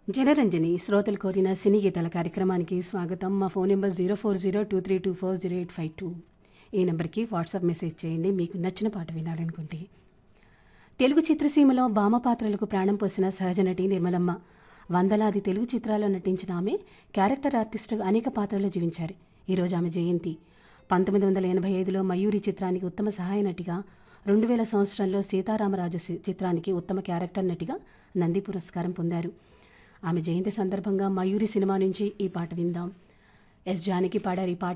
జనరంజని శ్రోతలు కోరిన సినీ గీతాల కార్యక్రమానికి స్వాగతం మా phone number zero four zero two three two four zero eight five two ఈ నెంబర్కి వాట్సాప్ మెసేజ్ చేయండి మీకు నచ్చిన పాట వినాలనుకుంటే తెలుగు చిత్రసీమలో భామ పాత్రలకు ప్రాణం పోసిన సహజ నటి నిర్మలమ్మ వందలాది తెలుగు చిత్రాల్లో నటించిన ఆమె క్యారెక్టర్ ఆర్టిస్టుగా అనేక పాత్రలు జీవించారు ఈరోజు ఆమె జయంతి పంతొమ్మిది వందల ఎనభై ఐదులో మయూరి చిత్రానికి ఉత్తమ సహాయ నటిగా రెండు వేల సంవత్సరంలో సీతారామరాజు సి- చిత్రానికి ఉత్తమ క్యారెక్టర్ నటిగా నంది పురస్కారం పొందారు ఆమె జయంతి సందర్భంగా మయూరి సినిమా నుంచి ఈ పాట విందాం ఎస్ జానకి పాడారు ఈ పాట